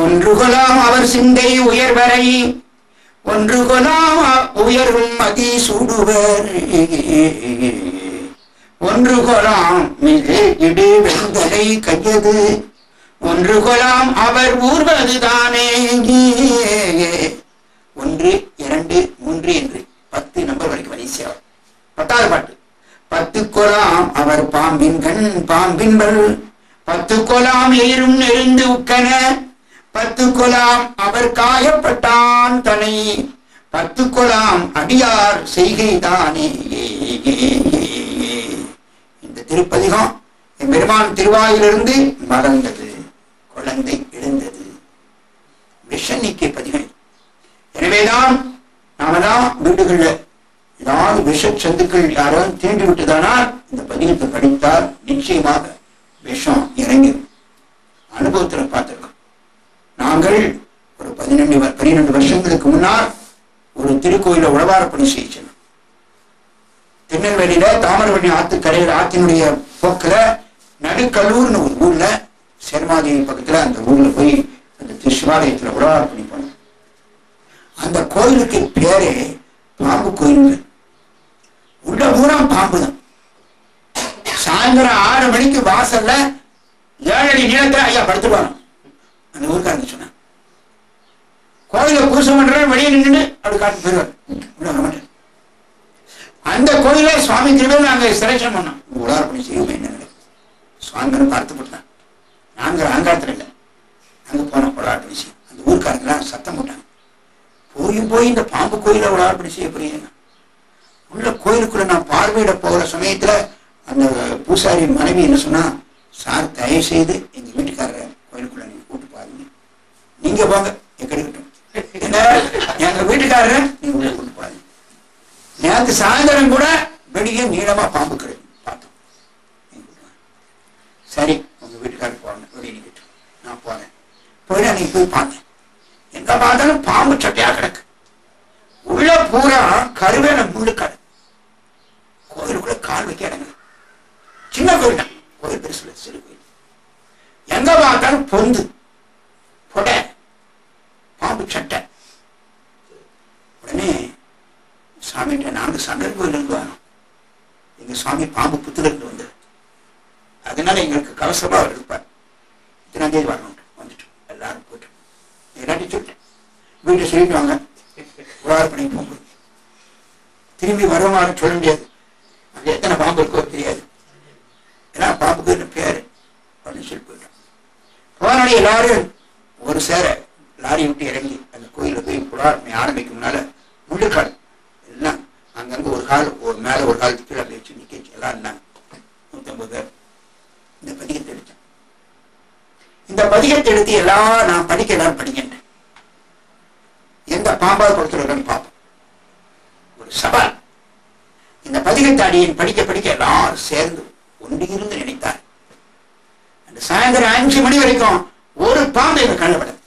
ஒன்று கொலாம் அவர் சிந்தை உயர்வரை ஒன்று கொலாம் அ- உயர்வும் அதி சூடுவர் ஒன்று கொலாம் மிகு இடு வெண்தலை கையது ஒன்று கொலாம் அவர் ஊர்வதுதானே ஒன்று இரண்டு மூன்று என்று பத்து நம்பர் வரைக்கும் வரிசையா வரும். பத்தாவது பாட்டு பத்து கொலாம் அவர் பாம்பின் கண் பாம்பின் பல் பத்து கொலாம் எயிரும் நெறிந்து உக்கன பத்து கொலாம் அவர் காயப்பட்டான் தனை பத்து கொலாம் அடியார் செய்கைதானே இந்த திருப்பதிகம் என் பெருமான் திருவாயிலிருந்து மலர்ந்தது குழந்தை எழுந்தது விஷநிக்கை பதிகம் இது. எனவேதான் நாம தான் வீடுகள்ல ஏதாவது விஷ சந்துக்கள் யாராவது தீண்டி விட்டதானால் இந்த பதிகத்தை படித்தால் நிச்சயமாக விஷம் இறங்கி அனுபவத்துல பார்த்திருக்கோம் நாங்கள் ஒரு பதினெண்டு வ- பன்னிரண்டு வருஷங்களுக்கு முன்னால் ஒரு திருக்கோயில உழவாரப்பணி செய்ய சென்றோம் திருநெல்வேலியில தாமிரபரணி ஆத்து கரையில் ஆத்தினுடைய போக்குல நடுக்கல்லூர்னு ஒரு ஊர்ல சேர்மாதேவி பக்கத்துல அந்த ஊர்ல போய் அந்த திருசிவாலயத்துல உழவாரப்பணி பண்ணோம் அந்த கோயிலுக்கு பேரே பாம்பு கோயில் உள்ள பூரா பாம்பு தான் சாயந்தரம் ஆறு மணிக்கு வாசல்ல ஏழடி நீளத்துல ஐயா படுத்துருவாங்க அந்த ஊருக்காரங்க சொன்னாங்க கோயில பூசம் பண்றேன் வெளியே நின்று அப்படி காட்டு போயிருவார் உள்ள வர மாட்டேன் அந்த கோயில சுவாமி திருவேல் நாங்க சிரேஷம் பண்ணோம் உலாரப்பணி செய்வோம் என்ன சுவாமிகளை பார்த்து போட்டாங்க நாங்க அங்காரத்துல இல்லை அங்க போனோம் உலாரப்பணி செய்யும் அந்த ஊருக்காரங்களாம் சத்தம் போட்டாங்க போய் போய் இந்த பாம்பு கோயில உலாரப்பணி செய்ய போறீங்க உள்ள கோயிலுக்குள்ள நான் பார்வையிட போகிற சமயத்துல அந்த பூசாரி மனைவி என்ன சொன்னா சார் தயவு செய்து எங்க வீட்டுக்காரரை கோயிலுக்குள்ள நீங்க கூட்டு பாருங்க நீங்க போங்க எக்கடிக்கட்டும் என்ன எங்க வீட்டுக்காரரை நீங்க உள்ள கூட்டு பாருங்க நேற்று சாயந்தரம் கூட வெளியே நீளமா பாம்பு கிடைக்கும் பார்த்தோம் நீங்க கூட்டு வாங்க. சரி உங்க வீட்டுக்காரர் போறேன் வெளியே நிக்கட்டும் நான் போறேன் போய் அன்னைக்கு போய் பார்த்தேன் எங்க பார்த்தாலும் பாம்பு சட்டையா கிடக்கு உள்ள பூரா கருவேல முள்ளு கடை கோயிலுக்குள்ள கால் வைக்க இடங்க சின்ன கோயில் தான் கோயில் பெருசுல சிறு கோயில் எங்க பார்த்தாலும் பொந்து பொடை பாம்பு சட்டை உடனே சாமிகிட்ட நாங்க சங்கர் கோயில இருந்து வரோம் எங்க சுவாமி பாம்பு புத்துல இருந்து வந்தது அதனால எங்களுக்கு கவசமா அவர் இருப்பார் இத்தனாம் தேதி வரணும் வந்துட்டோம் எல்லாரும் போயிட்டு எல்லாத்தையும் சொல்லிட்டேன் வீட்டை சொல்லிட்டு வாங்க உழாறு பண்ணி போங்க திரும்பி வருமாறு சொல்ல முடியாது அங்க எத்தனை பாம்பு இருக்கோ தெரியாது ஏன்னா பாம்புக்கு என்ன பேரு அப்படின்னு சொல்லி போயிட்டோம் போனாடி எல்லாரும் ஒரு சேர லாரி விட்டு இறங்கி அந்த கோயில போய் புறாண்மை ஆரம்பிக்கும் முன்னால முள்ளுக்காடு எல்லாம் அங்கங்க ஒரு கால் ஒரு மேல ஒரு கால் கீழே அப்படி வச்சு நிக்க எல்லாம் இருந்தாங்க நூத்தம்பது பேர் இந்த பதிகத்தை எடுத்தேன் இந்த பதிகத்தை எடுத்து எல்லாம் நான் படிக்க எல்லாரும் படிக்கின்றேன் எந்த பாம்பாவது கொடுத்துருக்கேன்னு பார்ப்போம் ஒரு சவால் இந்த பதிகத்தாடியின் படிக்க படிக்க எல்லாரும் சேர்ந்து ஒன்றியிருந்து நினைத்தார் அந்த சாயந்தரம் அஞ்சு மணி வரைக்கும் ஒரு பாம்பு எங்க கண்ணில் படாது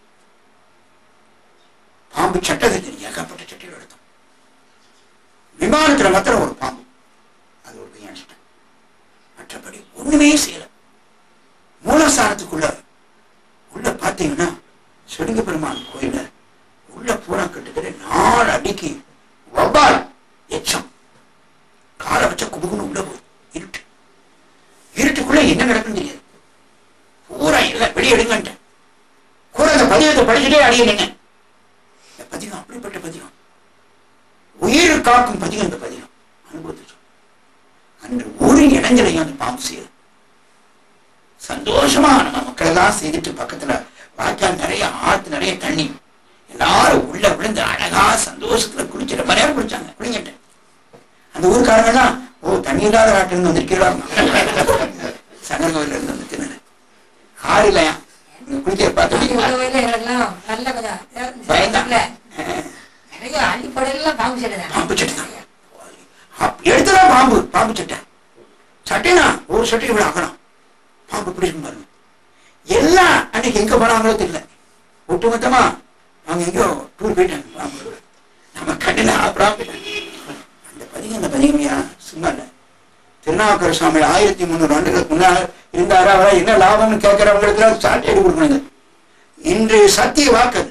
பாம்பு சட்டத்தை தெரியும் ஏகப்பட்ட சட்டையில் எடுத்தோம் விமானத்துல மாத்திரம் ஒரு பாம்பு அது ஒரு கையாண்டிட்டேன் மற்றபடி ஒண்ணுமே செய்யல மூலஸ்தானத்துக்குள்ள உள்ள பாத்தீங்கன்னா செடுங்க பெருமான் கோயில உள்ள பூரா கிட்டத்தட்ட நாலு அடிக்கு வவ்வால் எச்சம் காலை வச்ச குபுகுன்னு உள்ள போகுது இருட்டு இருட்டுக்குள்ள என்ன நடக்குன்னு தெரியாது பூரா எல்லாம் வெளியே எடுங்கன்ட்டேன் கூட அந்த பதிகத்தை படிச்சுட்டே அடிய நின்ன இந்த பதிகம் அப்படிப்பட்ட பதிகம் உயிர் காக்கும் பதிகம் இந்த பதிகம் அனுபவத்தை சொல்றேன். அன்று ஒரு இடங்களையும் அந்த பாம்பு செய்யுது சந்தோஷமா நம்ம மக்கள் எல்லாம் செய்துட்டு பக்கத்துல வாய்க்கால் நிறைய ஆத்து நிறைய தண்ணி எல்லாரும் உள்ள விழுந்து அழகா சந்தோஷத்துல குளிச்சு ரொம்ப நேரம் குளிச்சாங்க குளிங்கிட்டேன் அந்த ஊருக்காரங்க எல்லாம் ஓ தண்ணி இல்லாத நாட்டுல இருந்து வந்திருக்கீங்களா சங்கர் கோயில்ல இருந்து வந்துட்டு ஆறு இல்லையா இங்க குளிக்கிற பார்த்து உதவியில எனக்கெல்லாம் நல்ல கொஞ்சம் பயந்தான். இல்ல. எனக்கு அடிப்படையிலாம் பாம்பு சட்டை பாம்பு சட்டை தான் அப்~ எடுத்துதான் பாம்பு பாம்பு சட்டை சட்டைனா ஒரு சட்டை இவ்வளவு ஆகணும் பாம்பு இப்படி இருக்கும் பாருங்க எல்லாம் அன்னைக்கு எங்க போனாங்களோ தெரியல ஒட்டுமொத்தமா அவங்க எங்கேயோ டூர் போயிட்டாங்க பாம்பு நம்ம கண்ணில் ஆப்படா போயிட்டாங்க அந்த பதிகம் அந்த பதிகமையா சும்மா இல்லை திருநாவுக்கர சுவாமி ஆயிரத்தி முந்நூறு ஆண்டுகளுக்கு முன்னால் இருந்தாரா அவரா என்ன லாபம்னு கேட்கறவங்களுக்கு சாட்டை எடுத்து கொடுக்கணுங்க இன்று சத்திய வாக்குது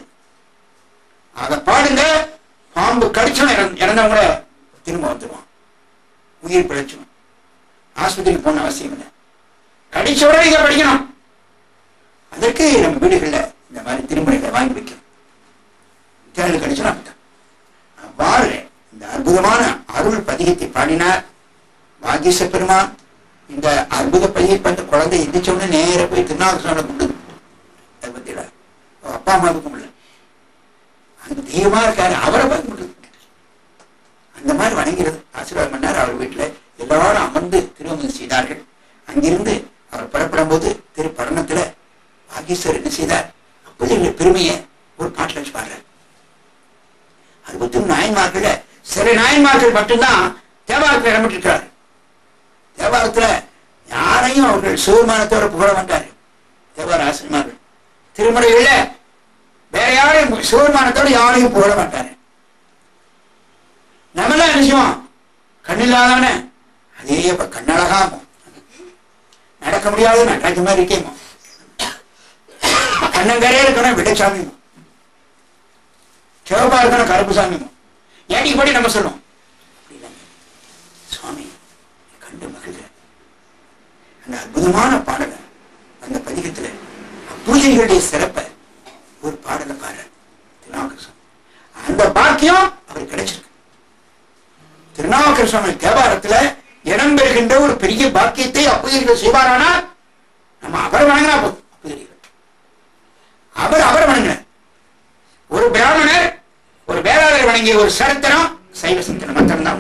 அதை பாடுங்க பாம்பு கடிச்சவன் இறந்து இறந்தவங்கள திரும்ப வந்துடுவான் உயிர் பிழைச்சுவான் ஆஸ்பத்திரிக்கு போன அவசியம் இல்லை கடிச்ச உடனே இதை படிக்கணும் அதற்கு நம்ம வீடுகளில் இந்த மாதிரி திருமுறைகளை வாங்கி வைக்கணும் தேர்தல் கடிச்சா அவ்வாறு இந்த அற்புதமான அருள் பதிகத்தை பாடினார் வாகீச பெருமான் இந்த அற்புத பதிகை பண்ண குழந்தை எந்திரிச்ச உடனே நேர போய் திருநாவுக்கரசனை கூப்பிட்டு அதை பத்தியில அப்பா அம்மாவுக்கும் இல்லை அந்த தெய்வமா இருக்காரு அவரை பார்க்க முடியும் அந்த மாதிரி வணங்கிறது ஆசீர்வாதம் பண்ணார் அவர் வீட்டுல எல்லாரும் அமர்ந்து திருமணம் செய்தார்கள் அங்கிருந்து அவர் புறப்படும் போது திருப்பரணத்துல வாகீஸ்வரர் என்ன செய்தார் அப்போது எங்கள் பெருமையை ஒரு பாட்டில் வச்சு பாடுறார் அறுபத்தி நாயன்மார்கள சில நாயன்மார்கள் மட்டும்தான் தேவாரத்தில் இடம்பெற்றிருக்கிறார் தேவாரத்துல யாரையும் அவர்கள் சிவமானத்தோட புகழ மாட்டார்கள் தேவார ஆசிரியமார்கள் திருமுறைகள்ல வேற யாரையும் சிவமானத்தோட யாரையும் புகழ மாட்டாரு நம்மளாம் என்ன செய்வோம் கண்ணில்லாதவன அதே இப்ப கண்ணழகாமோ நடக்க முடியாத நடக்க மாதிரி இருக்கேமோ கண்ணங்கரே இருக்கணும் விடச்சாமிமோ சிவப்பா இருக்கணும் கருப்பு சாமிமோ ஏடி படி நம்ம சொல்லுவோம் அப்படி இல்லைங்க. சுவாமி கண்டு மகிழ்கிறேன் அந்த அற்புதமான பாடலை அந்த பதிகத்துல பூஜைகளுடைய சிறப்பை ஒரு பாடலை பாரு திருநாவுக்கரசன் அந்த பாக்கியம் அவர் கிடைச்சிருக்கு திருநாவுக்கர சுவாமி தேவாரத்துல இடம் பெறுகின்ற ஒரு பெரிய பாக்கியத்தை அப்பூஜைகள் செய்வாரானா நம்ம அவரை வணங்கினா போதும் அப்பூஜைகள் அவர் அவரை வணங்கினார் ஒரு பிராமணர் ஒரு வேளாளர் வணங்கிய ஒரு சரித்திரம் சைவ சிந்தனம் மாத்திரம்தான்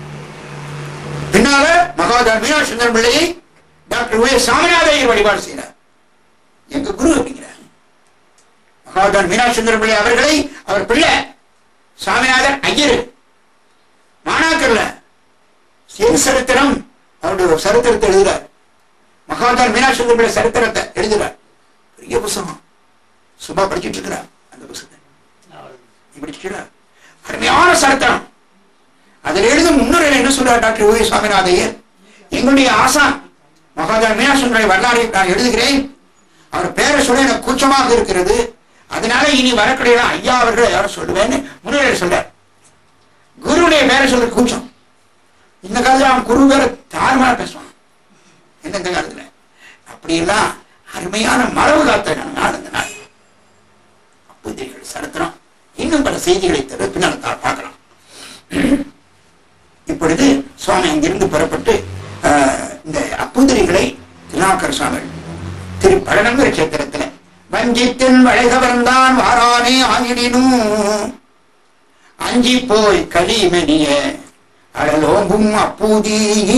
பின்னால மகாதார் மீனாட்சி சுந்தரம் பிள்ளையை டாக்டர் உய சாமிநாதையர் வழிபாடு செய்கிறார் எங்க குரு அப்படிங்கிறார் மகாதார் மீனாட்சி சுந்தரம் பிள்ளை அவர்களை அவர் பிள்ளை சாமிநாதர் ஐயர் மாணாக்கர்ல சிறு சரித்திரம் அவருடைய ஒரு சரித்திரத்தை எழுதுறார் மகாதார் மீனாட்சி சுந்தரம் பிள்ளை சரித்திரத்தை எழுதுறார் பெரிய புத்தகம் சும்மா படிச்சுட்டு இருக்கிறார் அந்த புத்தகத்தை நீ படிச்சுட்டா அருமையான சரித்திரம் அதில் எழுதும் முன்னுரையில் என்ன சொல்றார் டாக்டர் ஓ சுவாமிநாதையர் எங்களுடைய ஆசான் மகாதார் மீனாசுந்தரை வரலாறை நான் எழுதுகிறேன் அவர் பேரை சொல்ல எனக்கு கூச்சமாக இருக்கிறது அதனால இனி வரக்கூடிய ஐயா அவர்கள் யாரும் சொல்லுவேன்னு முன்னுரையில் சொல்றார் குருவுடைய பேரை சொல்ற கூச்சம் இந்த காலத்துல அவன் குரு பேரை தாறுமாற பேசுவான் என்ன இந்த காலத்துல அப்படியெல்லாம் அருமையான மரபு காத்த நாள் இந்த நாள் அப்போதைகள் சரித்திரம் இன்னும் பல செய்திகளை தவிர பின்னால் தா- பார்க்கலாம் இப்பொழுது சுவாமி அங்கிருந்து புறப்பட்டு ஆஹ், இந்த அப்புதிரிகளை திருநாக்கர் சுவாமி திரு பழனங்கிற சேத்திரத்துல வஞ்சித்தின் வளைகவர்ந்தான் வாரானே ஆகிடினும் அஞ்சி போய் களிமணிய அடலோம்பும் அப்பூதி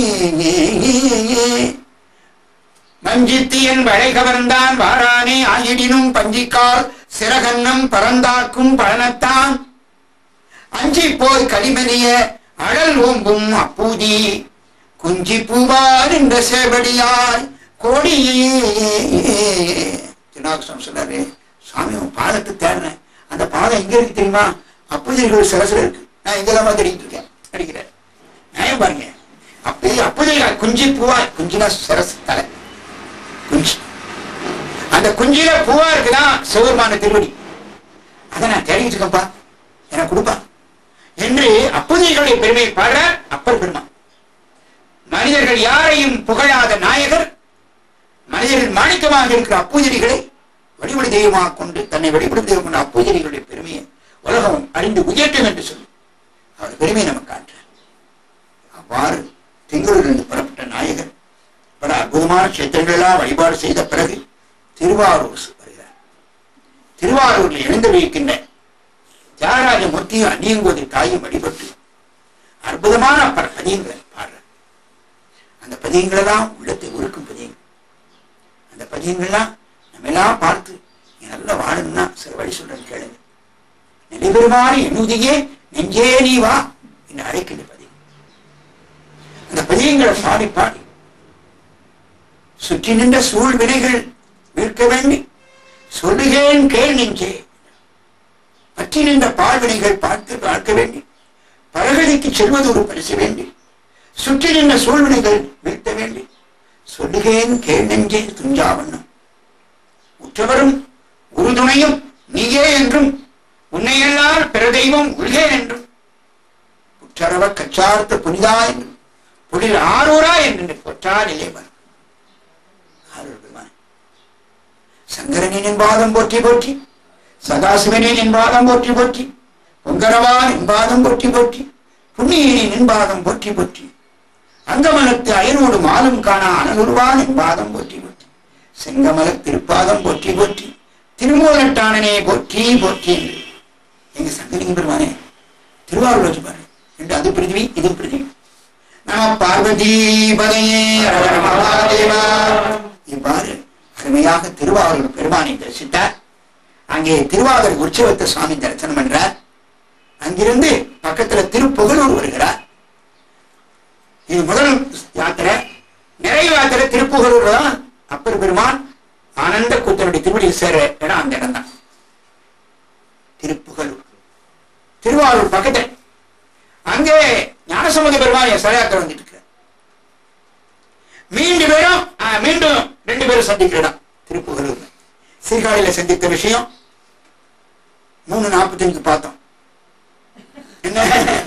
மஞ்சித்தியன் வளை கவர்ந்தான் வாரானே ஆயிடினும் பஞ்சிக்கால் சிறகன்னம் பறந்தாக்கும் பழனத்தான் அஞ்சி போய் களிமணிய அழல் ஓம்பும் அப்பூதி குஞ்சி பூவார் என்ற சேவடியாய் கோடியே திருநாகசம் சொல்றாரு சாமி உன் பாதத்தை தேடுறேன் அந்த பாதம் எங்க இருக்கு தெரியுமா அப்பூதிகள் சிரசுல இருக்கு நான் எங்கெல்லாமா தேடிட்டு இருக்கேன் அடிக்கிறேன் நியாயம் பாருங்க அப்படி அப்பூதிகள் குஞ்சி பூவாய் குஞ்சினா சிரசு தலை குஞ்சு அந்த குஞ்சில பூவா இருக்குதான் சிவபெருமான திருவடி அதை நான் தேடிட்டு இருக்கேன்ப்பா எனக்கு கொடுப்பா என்று அப்பூதிகளுடைய பெருமையை பாடுற அப்பர் பெருமான் மனிதர்கள் யாரையும் புகழாத நாயகர் மனிதர்கள் மாணிக்கமாக இருக்கிற அப்பூஜரிகளை வழிபடி தெய்வமாக கொண்டு தன்னை வழிபடும் தெய்வம் கொண்ட அப்பூஜரிகளுடைய பெருமையை உலகம் அறிந்து உயர்த்தும் என்று சொல்லி அவர் பெருமையை நமக்கு காட்டுறார் அவ்வாறு திங்களிலிருந்து புறப்பட்ட நாயகர் பல அற்புதமான கஷேத்திரங்களெல்லாம் வழிபாடு செய்த பிறகு திருவாரூர் வருகிறார் திருவாரூரில் எழுந்து வைக்கின்ற தியாகராஜ மூர்த்தியும் அந்நியங்கோதி தாயும் வழிபட்டு அற்புதமான பல பதியங்களை பாடுறார் அந்த பதியங்களெல்லாம் உள்ளத்தை உருக்கும் பதியங்கள் அந்த பதியங்கள்லாம் நம்ம எல்லாம் பார்த்து நீ நல்லா வாழணும்னா சில வழி சொல்றேன் கேளுங்க நிலைபெறுமாறு எண்ணுதியே நெஞ்சே நீ வா என்று அழைக்கின்ற பதியம் அந்த பதியங்களை பாடி பாடி சுற்றி நின்ற சூழ் வினைகள் வீழ்க்க வேண்டி சொல்லுகேன் கேள் நெஞ்சே பற்றி நின்ற பால்வினைகள் பார்த்து பார்க்க வேண்டி பரகதிக்கு செல்வது ஒரு பரிசு வேண்டி சுற்றி நின்ற சூழ்வினைகள் வீழ்த்த வேண்டி சொல்லுகேன் கேள் நெஞ்சே துஞ்சாவண்ணம் உற்றவரும் உறுதுணை துணையும் நீயே என்றும் உன்னையெல்லாம் பிற தெய்வம் உள்கே என்றும் புற்றரவ கச்சார்த்த புனிதா என்றும் புலில் ஆரூரா என்று பொற்றார் இளைவர் ஆரூர் பெருமான் சங்கரனின் பாதம் போற்றி போற்றி சதாசிவனின் என்பாதம் போற்றி போற்றி பொங்கரவான் என்பாதம் போற்றி போற்றி புண்ணியனின் என்பாதம் போற்றி போற்றி அங்கமலத்து அயனோடு மாலும் காணா அனலுருவான் என்பாதம் போற்றி போற்றி செங்கமல திருப்பாதம் போற்றி போற்றி திருமூலட்டானனே போற்றி போற்றி என்று எங்க சங்கரிங்க பெருமானே திருவாரூர் வச்சு பாரு என்று அது பிரிதிவி இது பிரிதிவி நம பார்வதி பதையே ஹர மகாதேவா இவ்வாறு அருமையாக திருவாரூர் பெருமானை தரிசித்தார் அங்கே திருவாரூர் உற்சவத்தை சுவாமி தரிசனம் பண்றார் அங்கிருந்து பக்கத்துல திருப்புகலூர் வருகிறார் இது முதல் யாத்திரை நிறைவு யாத்திரை திருப்புகலூர் தான் அப்பர் பெருமான் ஆனந்த கூத்தனுடைய திருவடியில் சேர இடம் அந்த இடம் தான் திருப்புகலூர் திருவாரூர் பக்கத்தில் அங்கே ஞானசம்பந்த பெருமான் என் சரையாத்திரை வந்துட்டு இருக்கிறார் மீண்டும் பேரும் ஆ, மீண்டும் ரெண்டு பேரும் சந்திக்கிற இடம் திருப்புகலூர் சீர்காழியில சந்தித்த விஷயம் மூணு நாற்பத்தஞ்சுக்கு பார்த்தோம் என்ன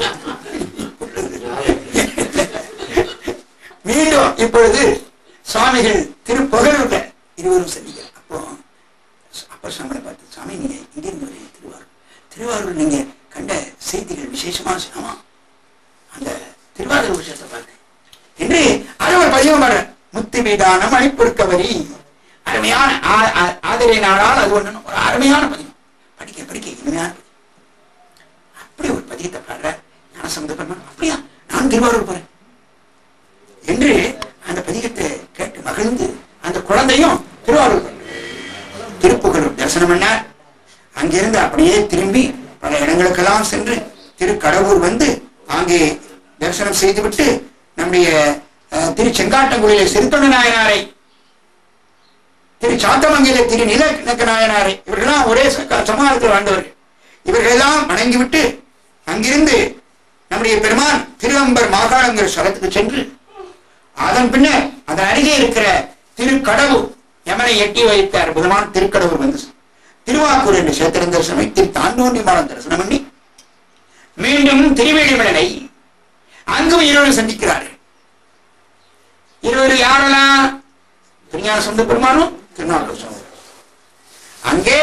மீண்டும் இப்பொழுது சுவாமிகள் திருப்புகலூர்ல இருவரும் சந்திக்கிறார் அப்போ அப்ப சாமியை பார்த்து சாமி நீங்க இங்கிருந்து வரீங்க திருவாரூர் திருவாரூர் நீங்க கண்ட செய்திகள் விசேஷமான ஆமா அந்த திருவாரூர் விஷயத்தை பார்த்தேன் என்று அது ஒரு பதிவு பாடுற முத்து மீதான மணிப்பொருட்கவரி அருமையான ஆ- ஆ- ஆதரை நாளால் அது ஒண்ணு ஒரு அருமையான பதிவு படிக்க படிக்க இனிமையான பதிவு அப்படி ஒரு பதியத்தை பாடுற ஞானசம்பந்த பெருமான் அப்படியா நான் திருவாரூர் போறேன் என்று அந்த பதிகத்தை கேட்டு மகிழ்ந்து அந்த குழந்தையும் திருவாரூர் போனார். திருப்புகலூர் தரிசனம் பண்ணார் அங்கிருந்து அப்படியே திரும்பி பல இடங்களுக்கெல்லாம் சென்று திருக்கடவுர் வந்து அங்கே தரிசனம் செய்துவிட்டு நம்முடைய அஹ், திரு செங்காட்டங்குடியில சிறுத்தொண்ட நாயனாரை திரு சாத்தமங்கல திரு நிலக்க நாயனாரை இவர்களெல்லாம் ஒரே ச- சமாளத்தில் வாழ்ந்தவர்கள் இவர்களெல்லாம் வணங்கிவிட்டு அங்கிருந்து நம்முடைய பெருமான் திருவம்பர் மாகாணங்கிற ஸ்தலத்துக்கு சென்று அதன் பின்னர் அதன் அருகே இருக்கிற திருக்கடவுர் யமனை எட்டி வைத்த அற்புதமான திருக்கடவுர் வந்து திருவாக்கூர் என்று சேத்திரம் தரிசனம் திரு தாண்டோண்டி மாடம் தரிசனம் பண்ணி மீண்டும் திருவேழிமலை அங்கும் இருவரும் சந்திக்கிறார்கள் இருவர் யாரெல்லாம் திருஞான சொந்த பெருமானும் திருநாள் சொந்த அங்கே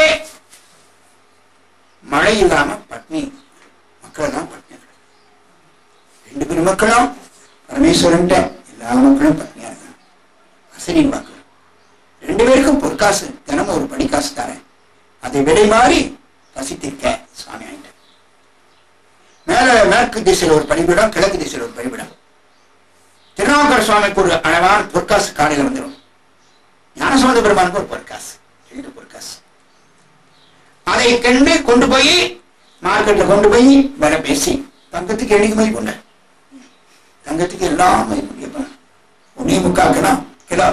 மழை இல்லாம பட்னி மக்கள் எல்லாம் பட்னி கிடக்கு. ரெண்டு பெருமக்களும் பரமேஸ்வரன்ட்ட எல்லா மக்களும் பட்னியா இருக்காங்க அசனி மக்கள் ரெண்டு பேருக்கும் பொற்காசு தினமும் ஒரு படிக்காசு தரேன் அதை விலை மாறி பசித்திருக்க சுவாமி ஆயிட்ட மேல மேற்கு திசையில் ஒரு பணிபிடம் கிழக்கு திசையில் ஒரு பணிபிடம் திருநாவுக்கர சுவாமிக்கு ஒரு அளவான பொற்காசு காலையில் வந்துடும் ஞானசம்பந்த பெருமானுக்கு ஒரு பொற்காசு ரெண்டு பொற்காசு அதை கண்டு கொண்டு போய் மார்க்கெட்ல கொண்டு போய் விலை பேசி தங்கத்துக்கு எண்ணிக்கை மதிப்பு உண்டு தங்கத்துக்கு எல்லாம் மதிப்பு கேட்பாங்க ஒன்னே முக்காக்கலாம் கிலோ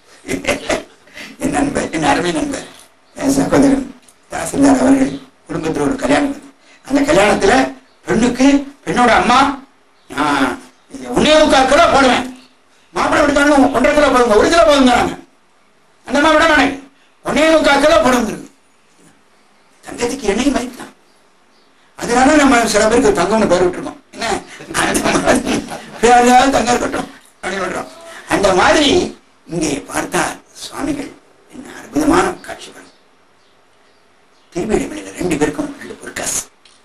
என் நண்பர் என் அருமை நண்பர் என் சகோதரன் தாசில்தார் அவர்கள் குடும்பத்தில் ஒரு கல்யாணம் நடந்தது. அந்த கல்யாணத்துல பெண்ணுக்கு பெண்ணோட அம்மா நான் இது ஒன்னே முக்கால் கிலோ போடுவேன் மாப்பிள்ளை விடுத்தாங்க ஒன்றரை கிலோ போடுங்க ஒரு கிலோ போடுங்கிறாங்க அந்த அம்மா விட மாட்டேங்க ஒன்னே முக்கால் கிலோ போடுங்க தங்கத்துக்கு எண்ணெய் மதிக்கலாம் அதனால நம்ம சில பேருக்கு தங்கம்னு பேர் விட்டுருக்கோம் என்ன அந்த மாதிரி பேராவது தங்கம் இருக்கட்டும் அப்படின்னு விடுறோம் அந்த மாதிரி இங்கே பார்த்தா சுவாமிகள் என்ன அற்புதமான காட்சிகள் திருவேணிமலையில ரெண்டு பேருக்கும் ரெண்டு பொற்காசு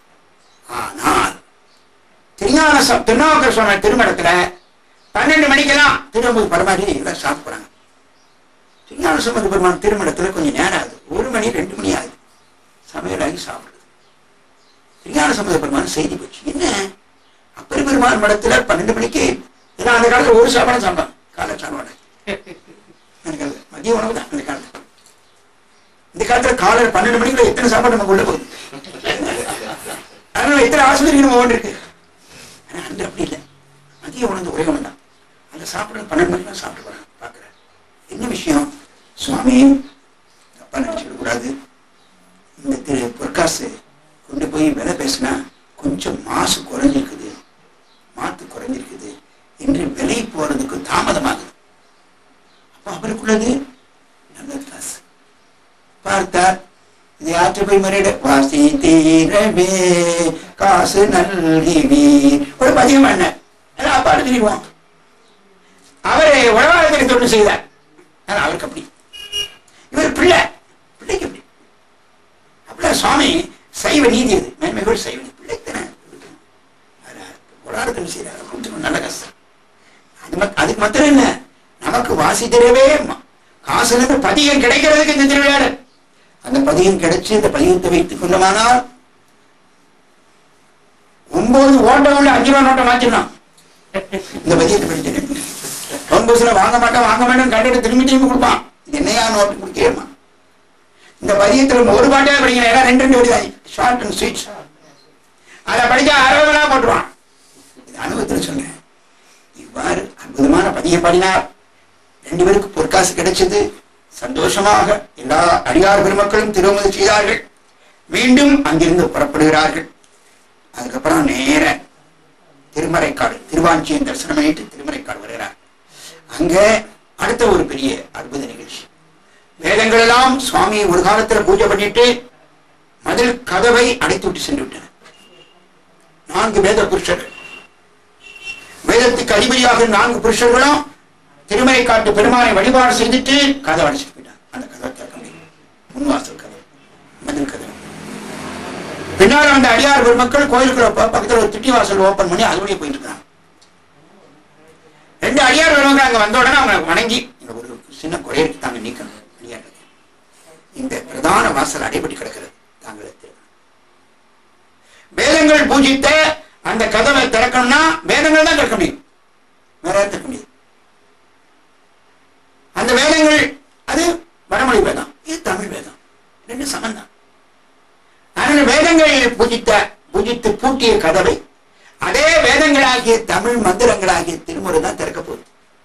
ஆனால் திருஞான ச- திருநாவுக்கர சுவாமி திருமணத்துல பன்னெண்டு மணிக்கெல்லாம் திரும்ப பரமாரி எல்லாம் சாப்பிடுறாங்க திருஞான சம்பந்த பெருமான் திருமணத்துல கொஞ்சம் நேரம் ஆகுது ஒரு மணி ரெண்டு மணி ஆகுது சமையலாகி சாப்பிடுது திருஞான சம்பந்த பெருமான் செய்தி போச்சு என்ன அப்பர் பெருமான் மடத்துல பன்னெண்டு மணிக்கு ஏன்னா அந்த காலத்துல ஒரு சாப்பாடு சாப்பிட்டான் காலை சாப்பாடு எனக்கு அது மதிய உணவு தான் அந்த காலத்துல இந்த காலத்துல காலையில் பன்னெண்டு மணிக்குள்ள எத்தனை சாப்பாடு நமக்கு உள்ள போகுது அதனால எத்தனை ஆஸ்பத்திரி நம்ம ஓடிருக்கு ஆனா அன்று அப்படி இல்லை மதிய உணவு உலகம் வேண்டாம் அந்த சாப்பிட பன்னெண்டு மணிக்கு தான் சாப்பிட்டு போறாங்க பாக்குறேன் என்ன விஷயம் சுவாமி தப்பா நினைச்சுக்க கூடாது இந்த திரு பொற்காசு கொண்டு போய் விலை பேசினா கொஞ்சம் மாசு குறைஞ்சிருக்குது மாத்து குறைஞ்சிருக்குது என்று விலை போறதுக்கு தாமதமாகுது அப்ப அவருக்குள்ளது நல்ல காசு பார்த்தார் இது ஆற்று போய் முறையிட வாசி தீரவே காசு நல்கிவீர் ஒரு பதியம் என்ன எல்லாம் அப்பாடு தெரியுவோம் அவரை உழவாளத்துக்கு தொண்டு செய்தார் ஆனா அவருக்கு அப்படி இவர் பிள்ளை பிள்ளைக்கு அப்படி அப்படியே சுவாமி சைவ நீதி அது மேன்மைகள் சைவ நீதி பிள்ளைக்கு தானே உலகத்தில் செய்யறாரு கொஞ்சம் நல்ல கஷ்டம் அது மத்- அதுக்கு மாத்திரம் இல்ல நமக்கு வாசி தெரியவே காசுல பதியம் கிடைக்கிறதுக்கு இந்த திருவிழாடு அந்த பதியம் கிடைச்சு இந்த பதியத்தை வைத்துக் கொண்டோமானால் ஒன்பது ஓட்ட உள்ள அஞ்சு ரூபா நோட்டை மாத்திடலாம் இந்த பதியத்தை படிச்சு ஒன்பது சில வாங்க மாட்டேன் வாங்க மாட்டேன் கண்டிட்டு திரும்பி திரும்பி கொடுப்பான் இது என்னையா நோட்டு குடிக்கிறேமா இந்த பதியத்துல ஒரு பாட்டே படிக்கிறேன் ஏன்னா ரெண்டு ரெண்டு வடி ஷார்ட் அண்ட் ஸ்வீட் அதை படிச்சா அறுபதா போட்டுருவான் இது அனுபவத்தில் சொல்றேன் இவ்வாறு அற்புதமான பதியம் பாடினார் ரெண்டு பேருக்கு பொற்காசு கிடைச்சது சந்தோஷமாக எல்லா அடியார் பெருமக்களும் திருமதி செய்தார்கள் மீண்டும் அங்கிருந்து புறப்படுகிறார்கள் அதுக்கப்புறம் நேர திருமறைக்காடு திருவாஞ்சியம் தரிசனம் பண்ணிட்டு திருமறைக்காடு வருகிறார் அங்க அடுத்த ஒரு பெரிய அற்புத நிகழ்ச்சி வேதங்கள் எல்லாம் சுவாமி ஒரு காலத்துல பூஜை பண்ணிட்டு மதில் கதவை அடைத்து விட்டு சென்று விட்டனர் நான்கு வேத புருஷர்கள் வேதத்துக்கு அதிபதியாக நான்கு புருஷர்களும் திருமலை காட்டு பெருமானை வழிபாடு செய்துட்டு கதவை அடைச்சிட்டு போயிட்டாங்க அந்த கதவை திறக்க முடியும் முன்வாசல் கதவு மதில் கதவு பின்னால் அந்த அடியார் பெருமக்கள் கோயிலுக்குள்ள ப- பக்கத்துல ஒரு திட்டி வாசல் ஓபன் பண்ணி அது வழியே போயிட்டு இருக்காங்க ரெண்டு அடியார் பெருமக்கள் அங்க வந்த உடனே அவங்க வணங்கி இங்க ஒரு சின்ன குறை இருக்கு தாங்க நீக்கணும் அடியார் இந்த பிரதான வாசல் அடைபட்டு கிடக்கிறது தாங்களுக்கு வேதங்கள் பூஜித்த அந்த கதவை திறக்கணும்னா வேதங்கள் தான் திறக்க முடியும் வேற யாரும் திறக்க முடியாது அந்த வேதங்கள் அது வடமொழி வேதம் இது தமிழ் வேதம் ரெண்டு சமந்தான் அதனால வேதங்கள் பூஜித்த பூஜித்து பூட்டிய கதவை அதே வேதங்களாகிய தமிழ் மந்திரங்களாகிய திருமுறை தான் திறக்க போகுது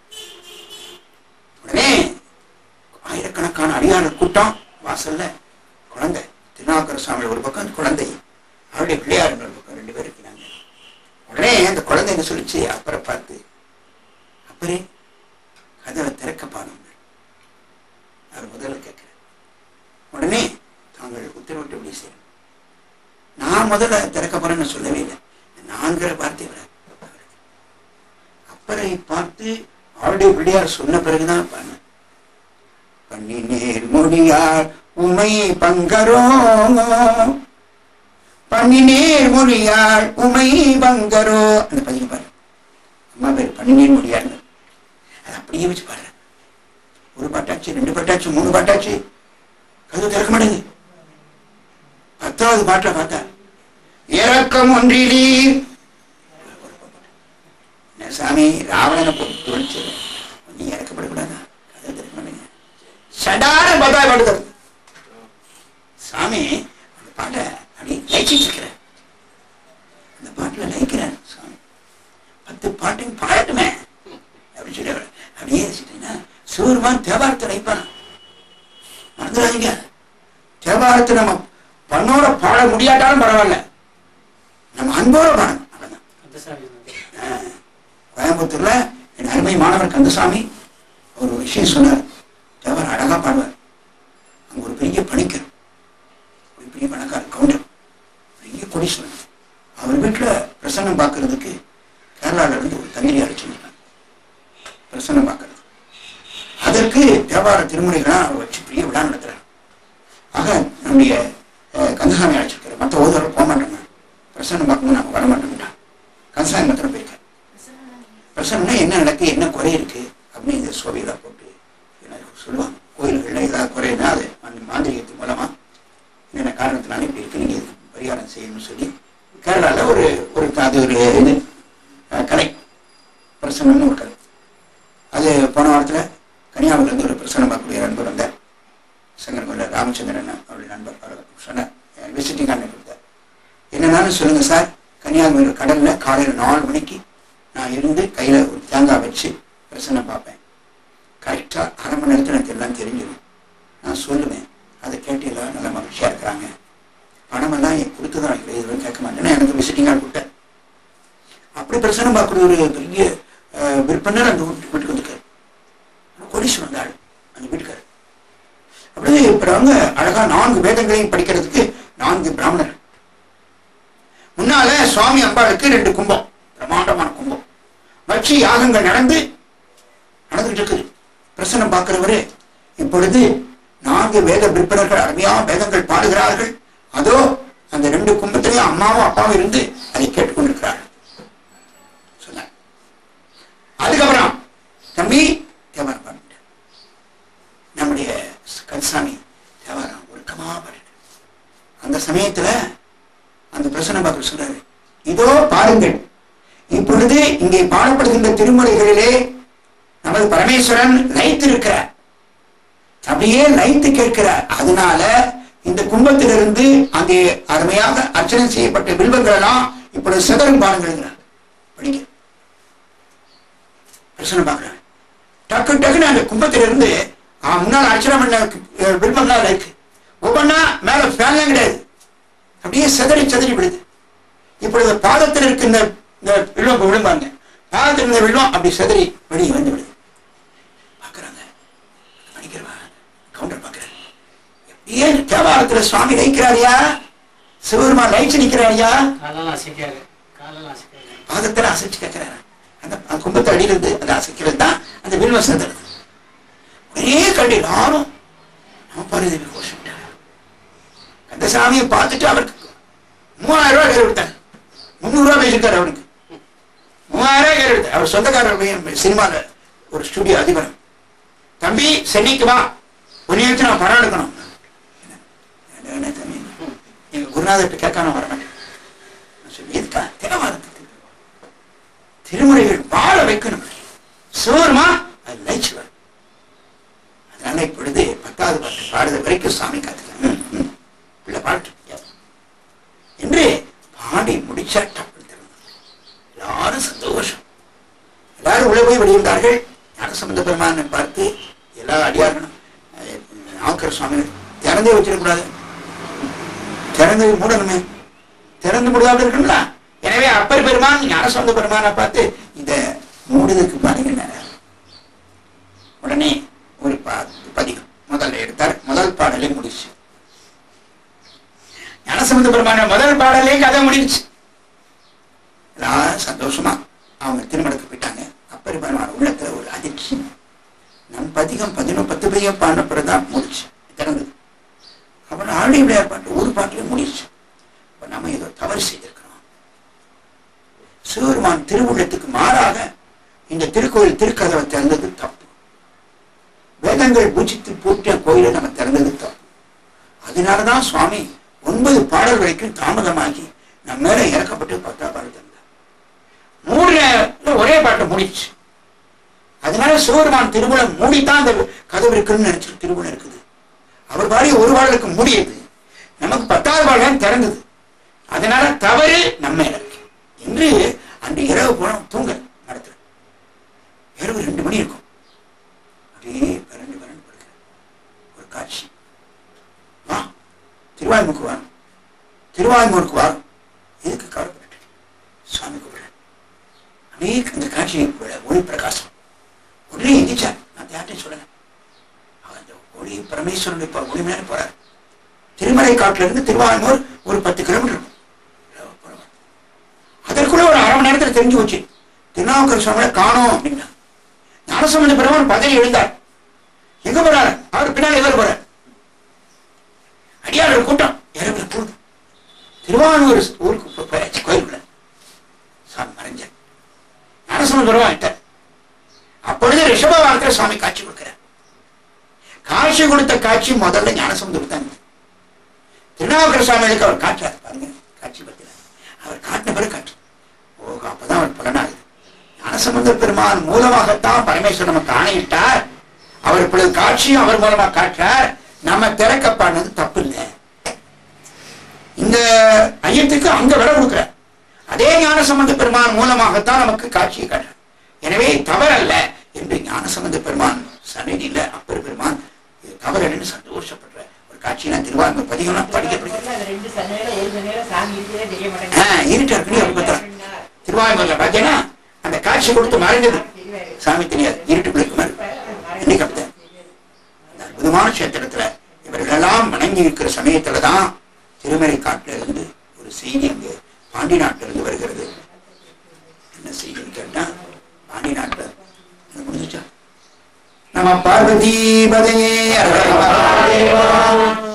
உடனே ஆயிரக்கணக்கான அடியாளர் கூட்டம் வாசல்ல குழந்தை திருநாவுக்கர சுவாமி ஒரு பக்கம் குழந்தை அவருடைய பிள்ளையார் இன்னொரு பக்கம் ரெண்டு பேர் இருக்கிறாங்க உடனே அந்த குழந்தை என்ன சொல்லிச்சு அப்புறம் பார்த்து அப்பரே கதவை திறக்க பாருங்க அவர் முதல்ல கேட்கிறேன் உடனே தாங்கள் உத்தரவிட்டு இப்படி செய்யணும் நான் முதல்ல திறக்க போறேன்னு சொல்லவே இல்லை நான்கிற வார்த்தை வராது அப்பரை பார்த்து அவருடைய பிள்ளையார் சொன்ன பிறகுதான் பண்ண பண்ணி நேர் மொழியார் உமை பங்கரோ பண்ணி நேர் மொழியார் உமை பங்கரோ அந்த பதிவு பாரு அம்மா பேர் பண்ணி நேர் மொழியார் அது அப்படியே வச்சு பாரு ஒரு பாட்டாச்சு ரெண்டு பாட்டாச்சு மூணு பாட்டாச்சு கதவு திறக்க மாட்டேங்குது பத்தாவது பாட்டை பார்த்தா இறக்கம் ஒன்றிலீர் என்ன சாமி ராவணனை போட்டு துடிச்சு நீ இறக்கப்படக்கூடாதா கதவு திறக்க மாட்டேங்க சடான பார்த்தா பாட்டு திறந்து சாமி அந்த பாட்டை அப்படியே லயிச்சிட்டு இருக்கிறேன் அந்த பாட்டுல லயிக்கிறேன் சாமி பத்து பாட்டையும் பாடட்டுமே அப்படின்னு சொல்லி அவர் அப்படியே வச்சுட்டீங்கன்னா சூர்மான் தேவாரத்தை லைப்பானா மறந்துடாதீங்க தேவாரத்தை நம்ம பண்ணோட பாட முடியாட்டாலும் பரவாயில்ல நம்ம அன்போட பாடணும் அவ்வளவுதான் ஆ, கோயம்புத்தூர்ல என் அருமை மாணவர் கந்தசாமி ஒரு விஷயம் சொன்னார் தேவர் அழகா பாடுவார் அங்க ஒரு பெரிய பணிக்கர் ஒரு பெரிய பணக்கார கவுண்டர் பெரிய கொடிஸ்வரன் அவர் வீட்டுல பிரசன்னம் பார்க்கறதுக்கு கேரளால இருந்து ஒரு தண்ணீரை அடிச்சுருக்காங்க பிரசன்னம் பார்க்கறது அதற்கு தேவார திருமுறைகளா அவர் வச்சு பெரிய விழா நடத்துறார் ஆக நம்முடைய அஹ், கந்தசாமி அழைச்சிருக்காரு மற்ற ஓதவர் போக மாட்டோங்க பிரசன்னம் பார்க்கணும் நாங்கள் வர மாட்டோம்டா கந்தசாமி மாத்திரம் போயிருக்காரு பிரசன்னா என்ன நடக்கு என்ன குறை இருக்கு அப்படின்னு இந்த சோவியலா போட்டு எனக்கு சொல்லுவாங்க கோயில்கள்ல ஏதாவது குறைனா அது அந்த மாந்திரிகத்தின் மூலமா என்னென்ன காரணத்தினால இப்படி இருக்கு நீங்க இதுக்கு பரிகாரம் செய்யணும்னு சொல்லி கேரளால ஒரு ஒரு அது ஒரு இது அஹ், கலை பிரசன்னம்னு ஒரு கலை அது போன வாரத்துல கன்னியாகுமரியில இருந்து ஒரு பிரசன்னம் பார்க்கக்கூடிய நண்பர் வந்தார் சங்கரகோயில் ராமச்சந்திரன் அவருடைய நண்பர் அவர் சொன்னார் விசிட்டிங் கார்டு கொடுத்தார் என்னன்னாலும் சொல்லுங்க சார் கன்னியாகுமரி கடல்ல காலையில நாலு மணிக்கு நான் இருந்து கையில ஒரு தேங்காய் வச்சு பிரசன்னம் பார்ப்பேன் கரெக்டா அரை மணி நேரத்துல எனக்கு எல்லாம் தெரிஞ்சிடும் நான் சொல்லுவேன் அதை கேட்டு எல்லாரும் நல்ல மகிழ்ச்சியா இருக்கிறாங்க பணமெல்லாம் என் கொடுத்துதான் வைக்கிறேன் இதுவரை கேட்க மாட்டேன்னா எனக்கு விசிட்டிங் கார்டு கொடுத்தார் அப்படி பிரசன்னம் பார்க்கக்கூடிய ஒரு பெரிய அஹ், விற்பனர் அந்த வீட்டு- வீட்டுக்கு வந்திருக்காரு கோடீஸ்வரன் அந்த ஆள் அந்த வீட்டுக்காரர் அப்படியே இப்ப அவங்க அழகா அழகா நான்கு வேதங்களையும் படிக்கிறதுக்கு நான்கு பிராமணர் முன்னால சுவாமி அம்பாளுக்கு ரெண்டு கும்பம் பிரம்மாண்டமான கும்பம் வச்சு யாகங்கள் நடந்து நடந்துட்டு இருக்குது பிரசனம் பார்க்கிறவரு இப்பொழுது நான்கு வேத விற்பனர்கள் அருமையான வேதங்கள் பாடுகிறார்கள் அதோ அந்த ரெண்டு கும்பத்திலையும் அம்மாவும் அப்பாவும் இருந்து அதை கேட்டுக்கொண்டிருக்கிறார்கள் சொன்னார் அதுக்கப்புறம் தம்பி தேவாரம் பாடிட்டு நம்முடைய கருசாமி தேவாரம் ஒழுக்கமா பாடிட்டு அந்த சமயத்துல அந்த பிரசன்ன பாக்கர் சொல்றாரு இதோ பாருங்கள் இப்பொழுது இங்கே பாடப்படுகின்ற திருமுறைகளிலே நமது பரமேஸ்வரன் லைத்திருக்கிறார் அப்படியே லைத்து கேட்கிறார் அதனால இந்த கும்பத்திலிருந்து அங்கே அருமையாக அர்ச்சனை செய்யப்பட்ட பில்வங்கள் எல்லாம் இப்பொழுது சிதறும் பாருங்கிறார் படிக்க பிரச்சனை பார்க்கிறேன் டக்கு டக்குன்னு அந்த கும்பத்திலிருந்து ஆ, முன்னால் அர்ச்சனை பண்ண அஹ், பில்வங்கள்லாம் இருக்கு ஒவ்வொன்றா மேல ஃபேன்லாம் கிடையாது அப்படியே சிதறி சிதறி விடுது இப்பொழுது பாதத்தில் இருக்க இந்த இந்த வில்வம் விழும்பாங்க பாதத்தில் இருந்த வில்வம் அப்படி சிதறி வெளியே வந்து விடுது பார்க்கறாங்க மணிக்கிறவா கவுண்டர் பார்க்கறாரு ஏன் தேவாரத்துல சுவாமி லைக்கிறாரியா சிவபெருமான் லைச்சு நிக்கிறாரியா காலெல்லாம் அசைக்காது காலெல்லாம் அசைக்காது பாதத்துல அசைச்சு கேட்கிறாரு அந்த அந்த கும்பத்தை அடியிலிருந்து அந்த அசைக்கிறது தான் அந்த வில்வம் சேர்ந்துருது ஒரே கண்டு எல்லாரும் நம்ம பரிதவி கோஷம் அந்த சாமியை பார்த்துட்டு அவருக்கு மூவாயிரம் ரூபாய் கையில் விட்டாங்க முந்நூறு ரூபாய் பேசிருக்காரு அவனுக்கு மூவாயிரம் ரூபாய் கையில் விட்டார் அவர் சொந்தக்காரர் பையன் சினிமால ஒரு ஸ்டுடியோ அதிபர் தம்பி சென்னைக்கு வா ஒரு நிமிஷம் நான் படம் எடுக்கணும் என்ன, என்ன தம்பி எங்க குருநாதர்கிட்ட கேட்காம வர மாட்டேன் நான் சொல்லி எதுக்கா தேவாரத்துக்கு திருமுறைகள் வாழ வைக்கணும் சிவருமா அது லைச்சுவர் அதனால இப்பொழுது பத்தாவது பாட்டு பாடுற வரைக்கும் சாமி காத்துக்கலாம் பிள்ளை பாட்டு என்று பாடி முடிச்சா டப்புன்னு திறந்தது. எல்லாரும் சந்தோஷம் எல்லாரும் உள்ள போய் வெளியிருந்தார்கள் ஞானசம்பந்த பெருமானை பார்த்து எல்லா அடியார்களும் அஹ், ஆக்கர் சுவாமி திறந்தே வச்சிடக்கூடாது திறந்து மூடணுமே திறந்து மூடாமல் இருக்கணும்ல எனவே அப்பர் பெருமான் ஞானசம்பந்த பெருமானை பார்த்து இத மூடுதற்கு பாருங்க உடனே ஒரு பா- பதிகம் முதல்ல எடுத்தார் முதல் பாடலே முடிச்சு ஞானசம்பந்த பெருமான முதல் பாடலே கதை முடிஞ்சுச்சு எல்லாரும் சந்தோஷமா அவங்க திருமணத்துக்கு போயிட்டாங்க அப்பர் பெருமான உள்ளத்துல ஒரு அதிர்ச்சி நம் பதிகம் பதினொன்று பத்து பதிகம் பாடின பிறகுதான் முடிச்சு திறந்தது அப்புறம் ஆடி விளையாட்டு பாட்டு ஒரு பாட்டிலே முடிச்சு அப்ப நம்ம ஏதோ தவறு செய்திருக்கிறோம் சிவபெருமான் திருவுள்ளத்துக்கு மாறாக இந்த திருக்கோயில் திருக்கதவை திறந்தது தப்பு வேதங்கள் பூஜித்து பூட்டிய கோயிலை நம்ம திறந்தது தப்பு அதனாலதான் சுவாமி ஒன்பது பாடல் வரைக்கும் தாமதமாகி நம்ம மேல இறக்கப்பட்டு பத்தா பாடல் தந்தார் மூணு ஒரே பாட்டை முடிச்சு அதனால சிவபெருமான் திருமணம் மூடித்தான் அந்த கதவு இருக்குன்னு நினைச்சிட்டு திருமணம் இருக்குது அவர் பாடி ஒரு பாடலுக்கு மூடியது நமக்கு பத்தாவது பாடலாம் திறந்தது அதனால தவறு நம்ம மேல இருக்கு என்று அன்று இரவு போனோம் தூங்க நடத்துற இரவு ரெண்டு மணி இருக்கும் அப்படியே பரண்டு பரண்டு படுக்கிற ஒரு காட்சி வா திருவாய்முக்கு வா திருவாய்மூருக்கு வா எதுக்கு கவலைப்பட்டு சுவாமி கூப்பிட அப்படியே அந்த காட்சி ஒளி பிரகாசம் உடனே எந்திரிச்சார் நான் யார்ட்டையும் சொல்லல அவர் அந்த ஒளி பரமேஸ்வரன் இப்ப ஒளி மேலே போறார் திருமலை காட்டுல இருந்து திருவாரூர் ஒரு பத்து கிலோமீட்டர் இருக்கும். போறவர். அதற்குள்ள ஒரு அரை மணி நேரத்துல தெரிஞ்சு போச்சு திருநாவுக்கர் சுவாமியை காணோம் அப்படின்னா ஞானசம்பந்த பெருமான் பதறி எழுந்தார் எங்க போறாரு அவர் பின்னாடி எவர் போறார் அடியாளர் கூட்டம் இரவில் கூடு திருவாரூர் ஊருக்கு போ- போயாச்சு கோயிலுக்குள்ள சாமி மறைஞ்சார் ஞானசம்பந்த பெருமான் விட்டார் அப்பொழுது ரிஷப வாரத்தில் சுவாமி காட்சி கொடுக்கிறார் காட்சி கொடுத்த காட்சி முதல்ல ஞானசம்பந்தம் கொடுத்தாங்க திருநாவுக்கர சுவாமிகளுக்கு அவர் காட்டுறார் பாருங்க காட்சி பத்திர அவர் காட்டின பிறகு காட்டு ஓ அப்பதான் அவர் பலனாகுது ஞானசம்பந்த பெருமான் மூலமாகத்தான் பரமேஸ்வரன் நமக்கு ஆணையிட்டார் அவர் இப்பொழுது காட்சியும் அவர் மூலமா காட்டுறார் நம்ம திறக்க பண்ணது தப்பு இல்லை இந்த ஐயத்துக்கு அங்க விட கொடுக்கிறார் அதே ஞானசம்பந்த பெருமான் மூலமாகத்தான் நமக்கு காட்சியை காட்டுறார் எனவே தவறல்ல என்று ஞானசம்பந்த பெருமான் சன்னதியில அப்பர் பெருமான் இது தவறல்னு சந்தோஷப்படுற ஒரு காட்சி நான் திருவாரூர் பதிகம்லாம் படிக்கப்படுகிறது அந்த ரெண்டு சன்னையில ஒரு சன்னையில சாமி இருக்கிறதே தெரிய மாட்டேங்குது ஆஹ் இருட்டா இருக்கு அப்படி பார்த்தா திருவாரூர்ல பார்த்தீங்கன்னா அந்த காட்சி கொடுத்து மறைஞ்சது சாமி தெரியாது இருட்டுக்குள்ள இருக்கு மாதிரி இன்னைக்கு அப்படித்தான் இந்த அற்புதமான கஷேத்திரத்துல இவர்களெல்லாம் வணங்கி இருக்கிற சமயத்துல தான் திருமலை காட்டுல இருந்து ஒரு செய்தி அங்கே பாண்டி நாட்டுல இருந்து வருகிறது என்ன செய்தின்னு கேட்டா பாண்டி நாட்டுல இது முடிஞ்சுச்சா நம்ம பார்வதி பதையே